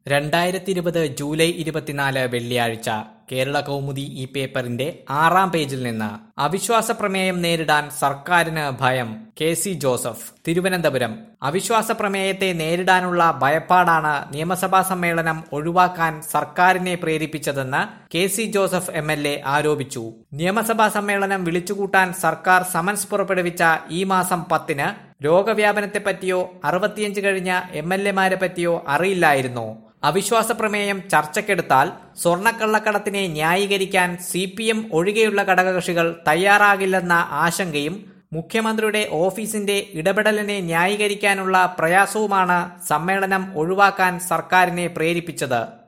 രണ്ടായിരത്തി ഇരുപത് ജൂലൈ ഇരുപത്തിനാല് വെള്ളിയാഴ്ച കേരള കൗമുദി ഈ പേപ്പറിന്റെ ആറാം പേജിൽ നിന്ന് അവിശ്വാസ പ്രമേയം നേരിടാൻ സർക്കാരിന് ഭയം കെ സി ജോസഫ് തിരുവനന്തപുരം അവിശ്വാസ പ്രമേയത്തെ നേരിടാനുള്ള ഭയപ്പാടാണ് നിയമസഭാ സമ്മേളനം ഒഴിവാക്കാൻ സർക്കാരിനെ പ്രേരിപ്പിച്ചതെന്ന് K C Joseph M L A ആരോപിച്ചു നിയമസഭാ സമ്മേളനം വിളിച്ചുകൂട്ടാൻ സർക്കാർ സമൻസ് പുറപ്പെടുവിച്ച ഈ മാസം പത്തിന് രോഗവ്യാപനത്തെപ്പറ്റിയോ അറുപത്തിയഞ്ച് കഴിഞ്ഞ എം എൽ എമാരെ പറ്റിയോ അറിയില്ലായിരുന്നു അവിശ്വാസ പ്രമേയം ചർച്ചയ്ക്കെടുത്താൽ സ്വർണ്ണക്കള്ളക്കടത്തിനെ ന്യായീകരിക്കാൻ സി പി എം ഒഴികെയുള്ള ഘടകകക്ഷികൾ തയ്യാറാകില്ലെന്ന ആശങ്കയും മുഖ്യമന്ത്രിയുടെ ഓഫീസിന്റെ ഇടപെടലിനെ ന്യായീകരിക്കാനുള്ള പ്രയാസവുമാണ് സമ്മേളനം ഒഴിവാക്കാൻ സർക്കാരിനെ പ്രേരിപ്പിച്ചത്